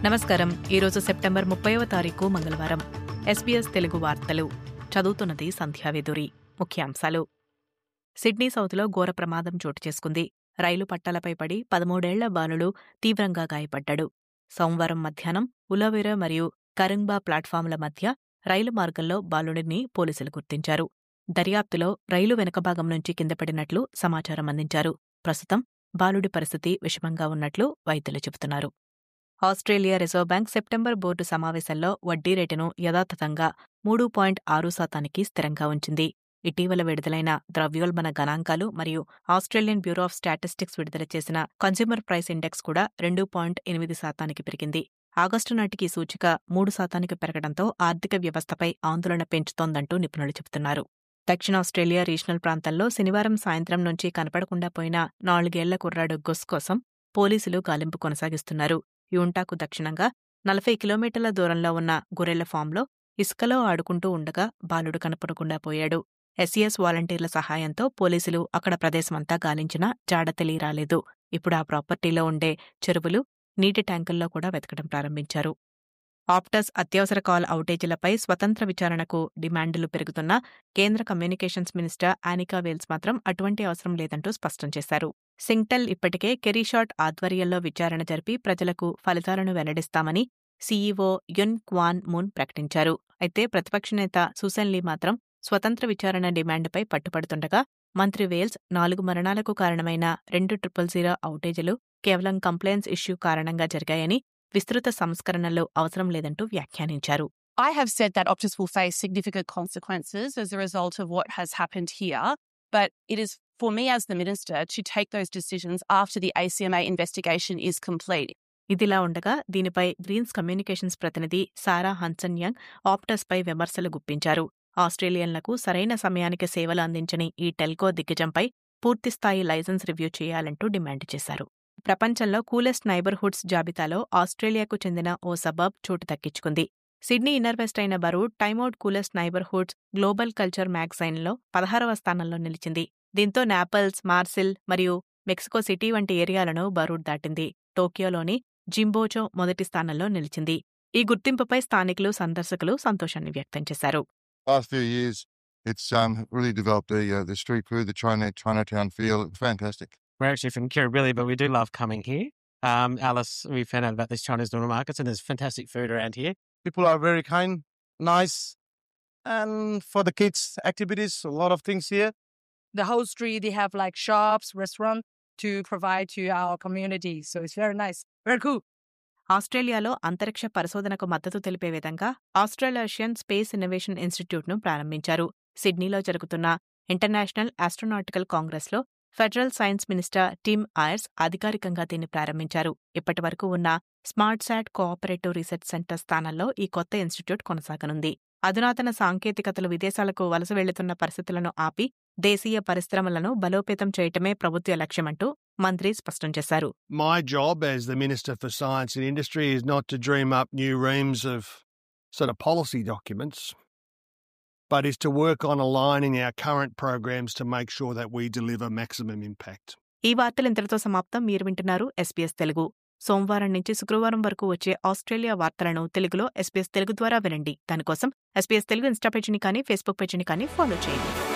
నమస్కారం ఈరోజు సెప్టెంబర్ ముప్పైవ తారీఖు మంగళవారం ఎస్బీఎస్ తెలుగు వార్తలు చదువుతున్నది సంధ్యావేదురి ముఖ్యాంశాలు సిడ్నీ సౌత్లో ఘోర ప్రమాదం చోటు చేసుకుంది రైలు పట్టాలపై పడి పదమూడేళ్ల బాలుడు తీవ్రంగా గాయపడ్డాడు సోమవారం మధ్యాహ్నం ఉలవేర మరియు కరింబా ప్లాట్ఫామ్ల మధ్య రైలు మార్గంలో బాలుడిని పోలీసులు గుర్తించారు దర్యాప్తులో రైలు వెనుక భాగం నుంచి కిందపడినట్లు సమాచారం అందించారు ప్రస్తుతం బాలుడి పరిస్థితి విషమంగా ఉన్నట్లు వైద్యులు చెబుతున్నారు Australia reserve bank September board సమావేశంలో వడ్డీ రేటును యథాతథంగా మూడు పాయింట్ ఆరు శాతానికి స్థిరంగా ఉంచింది ఇటీవల విడుదలైన ద్రవ్యోల్బణ గణాంకాలు మరియు ఆస్ట్రేలియన్ బ్యూరో ఆఫ్ స్టాటిస్టిక్స్ విడుదల చేసిన కన్స్యూమర్ ప్రైస్ ఇండెక్స్ కూడా రెండు పాయింట్ ఎనిమిది శాతానికి పెరిగింది ఆగస్టు నాటికి సూచిక మూడు శాతానికి పెరగడంతో ఆర్థిక వ్యవస్థపై ఆందోళన పెంచుతోందంటూ నిపుణులు చెబుతున్నారు దక్షిణ ఆస్ట్రేలియా రీజనల్ ప్రాంతంలో శనివారం సాయంత్రం నుంచి కనపడకుండా పోయిన నాలుగేళ్ల కుర్రాడు గొస్ కోసం పోలీసులు గాలింపు కొనసాగిస్తున్నారు యూంటాకు దక్షిణంగా నలభై కిలోమీటర్ల దూరంలో ఉన్న గొర్రెల ఫామ్లో ఇసుకలో ఆడుకుంటూ ఉండగా బాలుడు కనపడకుండా పోయాడు ఎస్ఈఎస్ వాలంటీర్ల సహాయంతో పోలీసులు అక్కడ ప్రదేశమంతా గాలించినా జాడ తెలియరాలేదు ఇప్పుడు ఆ ప్రాపర్టీలో ఉండే చెరువులు నీటి ట్యాంకుల్లో కూడా వెతకడం ప్రారంభించారు ఆప్టస్ అత్యవసర కాల్ ఔటేజీలపై స్వతంత్ర విచారణకు డిమాండ్లు పెరుగుతున్నా కేంద్ర కమ్యూనికేషన్స్ మినిస్టర్ ఆనికా వేల్స్ మాత్రం అటువంటి అవసరం లేదంటూ స్పష్టం చేశారు సింగ్టెల్ ఇప్పటికే కెరీషాట్ ఆధ్వర్యంలో విచారణ జరిపి ప్రజలకు ఫలితాలను వెల్లడిస్తామని సీఈఓ యున్ క్వాన్ మూన్ ప్రకటించారు అయితే ప్రతిపక్ష నేత సూసన్ లీ మాత్రం స్వతంత్ర విచారణ డిమాండ్పై పట్టుపడుతుండగా మంత్రి వేల్స్ నాలుగు మరణాలకు కారణమైన రెండు ట్రిపుల్ జీరో ఔటేజీలు కేవలం కంప్లైన్స్ ఇష్యూ కారణంగా జరిగాయని విస్తృత సంస్కరణలు అవసరం లేదంటూ వ్యాఖ్యానించారు I have said that Optus will face significant consequences as a result of what has happened here, but it is for me as the minister to take those decisions after the ACMA investigation is complete. ఇదిలా ఉండగా దీనిపై Greens communications ప్రతినిధి సారా Hansen young ఆప్టస్పై విమర్శలు గుప్పించారు ఆస్ట్రేలియన్లకు సరైన సమయానికి సేవలు అందించని ఈ టెల్కో దిగ్గజంపై పూర్తిస్థాయి లైసెన్స్ రివ్యూ చేయాలంటూ డిమాండ్ చేశారు ప్రపంచంలో కూలెస్ట్ నైబర్హుడ్స్ జాబితాలో ఆస్ట్రేలియాకు చెందిన ఓ సబబ్ చోటు దక్కించుకుంది సిడ్నీ ఇన్నర్ వెస్ట్ అయిన Burwood Time Out coolest neighbourhoods global culture మ్యాగజైన్లో పదహారవ స్థానంలో నిలిచింది దీంతో నాపల్స్ మార్సిల్ మరియు మెక్సికో సిటీ వంటి ఏరియాలను బరూడ్ దాటింది టోక్యోలోని జింబోచో మొదటి స్థానంలో నిలిచింది ఈ గుర్తింపుపై స్థానికులు సందర్శకులు సంతోషాన్ని వ్యక్తం చేశారు last few years, it's um, really developed the uh, the street food, the China Chinatown feel. Fantastic. We're actually from Kirribilli, but we do love coming here. Um, Alice, we found out about these Chinese noodle markets, and there's fantastic food around here. People are very kind, nice, and for the kids, activities, a lot of things here. the whole street they have like shops restaurants to provide to our community so it's very nice very cool ఆస్ట్రేలియాలో అంతరిక్ష పరిశోధనకు మద్దతు తెలిపే విధంగా ఆస్ట్రేలేషియన్ space innovation ఇన్స్టిట్యూట్ను ప్రారంభించారు సిడ్నీలో జరుగుతున్న international astronautical కాంగ్రెస్లో federal science minister Tim Ayres అధికారికంగా దీన్ని ప్రారంభించారు ఇప్పటి వరకు ఉన్న smart sat cooperative research centre స్థానంలో ఈ కొత్త ఇన్స్టిట్యూట్ కొనసాగనుంది అధునాతన సాంకేతికతలు విదేశాలకు వలస వెళ్లుతున్న పరిస్థితులను ఆపి దేశీయ పరిశ్రమలను బలోపేతం చేయటమే ప్రభుత్వ లక్ష్యమంటూ మంత్రి స్పష్టం చేశారు my job as the Minister for Science and Industry is not to dream up new reams of sort of policy documents, but is to work on aligning our current programs to make sure that we deliver maximum impact. ఈ వార్తలు ఇంతటితో సమాప్తం మీరు వింటున్నారు SPS Telugu సోమవారం నుంచి శుక్రవారం వరకు వచ్చే ఆస్ట్రేలియా వార్తలను తెలుగులో ఎస్పీఎస్ తెలుగు ద్వారా వినండి దానికోసం ఎస్పీఎస్ తెలుగు ఇన్స్టా పేజీని కానీ ఫేస్బుక్ పేజీని కానీ ఫాలో చేయండి